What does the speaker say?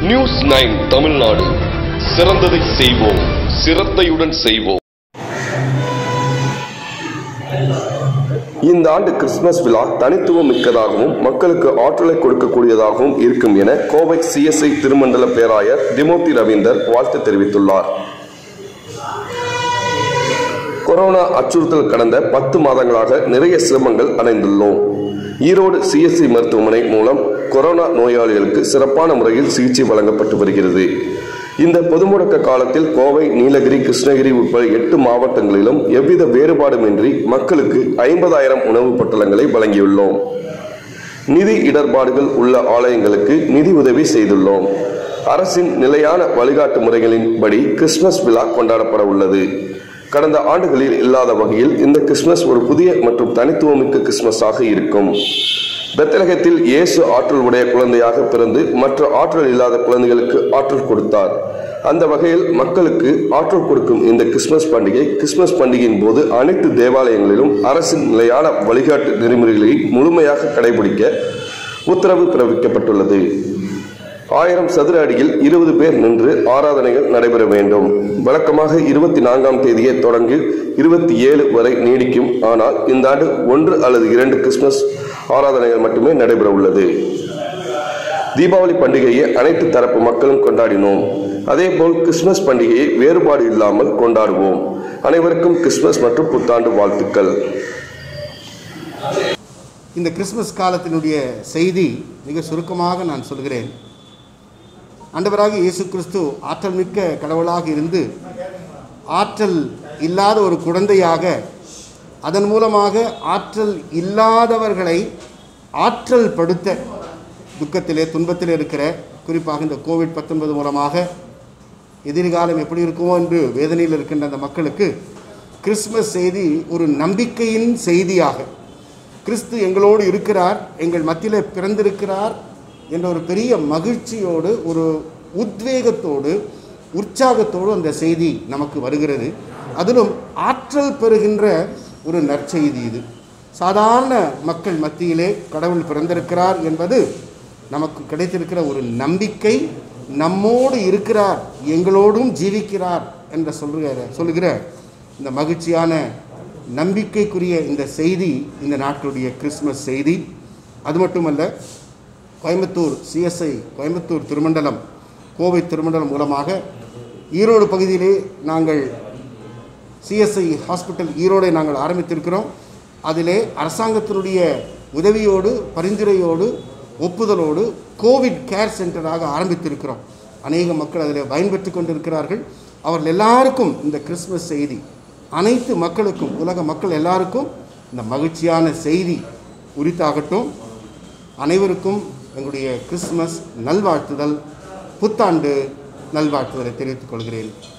news nine Tamil Nadu சிறந்ததை செய்வோம் சிரத்தையுடன் செய்வோம் இந்த ஆண்டு கிறிஸ்துமஸ் விழா தனித்துவம் மிக்கதாகவும் மக்களுக்கு ஆற்றலை கொடுக்கக்கூடியதாகவும் இருக்கும் என கோவை சிஎஸ்ஐ திருமண்டல பேராயர் திமோத்தி ரவீந்தர் வாழ்த்து தெரிவித்துள்ளார் கொரோனா அச்சுறுத்தல் கடந்த பத்து மாதங்களாக நிறைய சிரமங்கள் அடைந்துள்ளோம் ஈரோடு சிஎஸ்சி மருத்துவமனை மூலம் கொரோனா நோயாளிகளுக்கு சிறப்பான முறையில் சிகிச்சை வழங்கப்பட்டு வருகிறது இந்த பொது முடக்க காலத்தில் கோவை நீலகிரி கிருஷ்ணகிரி உட்பட எட்டு மாவட்டங்களிலும் எவ்வித வேறுபாடுமின்றி மக்களுக்கு ஐம்பதாயிரம் உணவுப் பொட்டலங்களை வழங்கியுள்ளோம் நிதி இடர்பாடுகள் உள்ள ஆலயங்களுக்கு நிதி உதவி செய்துள்ளோம் அரசின் நிலையான வழிகாட்டு முறைகளின்படி கிறிஸ்துமஸ் விழா கொண்டாடப்பட உள்ளது கடந்த ஆண்டுகளில் இல்லாத வகையில் இந்த கிறிஸ்துமஸ் ஒரு புதிய மற்றும் தனித்துவமிக்க கிறிஸ்துமஸாக இருக்கும் பெத்தலகத்தில் இயேசு ஆற்றல் உடைய குழந்தையாக பிறந்து மற்ற ஆற்றல் இல்லாத குழந்தைகளுக்கு ஆற்றல் கொடுத்தார் அந்த வகையில் மக்களுக்கு ஆற்றல் கொடுக்கும் இந்த கிறிஸ்துமஸ் பண்டிகை கிறிஸ்துமஸ் பண்டிகையின் போது அனைத்து தேவாலயங்களிலும் அரசின் நிலையான வழிகாட்டு நெறிமுறைகளை முழுமையாக கடைபிடிக்க உத்தரவு பிறப்பிக்கப்பட்டுள்ளது ஆயிரம் சதுர அடியில் இருபது பேர் நின்று ஆராதனைகள் நடைபெற வேண்டும் வழக்கமாக இருபத்தி நான்காம் தேதியே தொடங்கி இருபத்தி ஏழு வரை நீடிக்கும் ஆனால் இந்த ஆண்டு ஒன்று அல்லது இரண்டு கிறிஸ்துமஸ் ஆராதனைகள் மட்டுமே நடைபெற உள்ளது தீபாவளி பண்டிகையை அனைத்து தரப்பு மக்களும் கொண்டாடினோம் அதேபோல் கிறிஸ்துமஸ் பண்டிகையை வேறுபாடு இல்லாமல் கொண்டாடுவோம் அனைவருக்கும் கிறிஸ்துமஸ் மற்றும் புத்தாண்டு வாழ்த்துக்கள் இந்த கிறிஸ்மஸ் காலத்தினுடைய செய்தி மிக சுருக்கமாக நான் சொல்கிறேன் ஆண்டவராக இயேசு கிறிஸ்து ஆற்றல் மிக்க கடவுளாக இருந்து ஆற்றல் இல்லாத ஒரு குழந்தையாக அதன் மூலமாக ஆற்றல் இல்லாதவர்களை ஆற்றல் படுத்த துக்கத்திலே துன்பத்திலே இருக்கிற குறிப்பாக இந்த கோவிட் பத்தொன்பது மூலமாக எதிர்காலம் எப்படி இருக்குமோ என்று வேதனையில் இருக்கின்ற அந்த மக்களுக்கு கிறிஸ்மஸ் செய்தி ஒரு நம்பிக்கையின் செய்தியாக கிறிஸ்து எங்களோடு இருக்கிறார் எங்கள் மத்தியிலே பிறந்திருக்கிறார் என்ற ஒரு பெரிய மகிழ்ச்சியோடு ஒரு உத்வேகத்தோடு உற்சாகத்தோடு அந்த செய்தி நமக்கு வருகிறது அதிலும் ஆற்றல் பெறுகின்ற ஒரு நற்செய்தி இது சாதாரண மக்கள் மத்தியிலே கடவுள் பிறந்திருக்கிறார் என்பது நமக்கு கிடைத்திருக்கிற ஒரு நம்பிக்கை நம்மோடு இருக்கிறார் எங்களோடும் ஜீவிக்கிறார் என்ற சொல்கிற சொல்லுகிற இந்த மகிழ்ச்சியான நம்பிக்கைக்குரிய இந்த செய்தி இந்த நாட்களுடைய கிறிஸ்மஸ் செய்தி அது மட்டுமல்ல கோயம்புத்தூர் சிஎஸ்ஐ கோயம்புத்தூர் திருமண்டலம் கோவை திருமண்டலம் மூலமாக ஈரோடு பகுதியிலே நாங்கள் சிஎஸ்ஐ ஹாஸ்பிட்டல் ஈரோடை நாங்கள் ஆரம்பித்திருக்கிறோம் அதிலே அரசாங்கத்தினுடைய உதவியோடு பரிந்துரையோடு ஒப்புதலோடு கோவிட் கேர் சென்டராக ஆரம்பித்திருக்கிறோம் அநேக மக்கள் அதில் பயன்பெற்று கொண்டிருக்கிறார்கள் அவர்கள் எல்லாருக்கும் இந்த கிறிஸ்மஸ் செய்தி அனைத்து மக்களுக்கும் உலக மக்கள் எல்லாருக்கும் இந்த மகிழ்ச்சியான செய்தி உரித்தாகட்டும் அனைவருக்கும் எங்களுடைய கிறிஸ்மஸ் நல்வாழ்த்துதல் புத்தாண்டு நல்வாழ்த்துதலை தெரிவித்துக் கொள்கிறேன்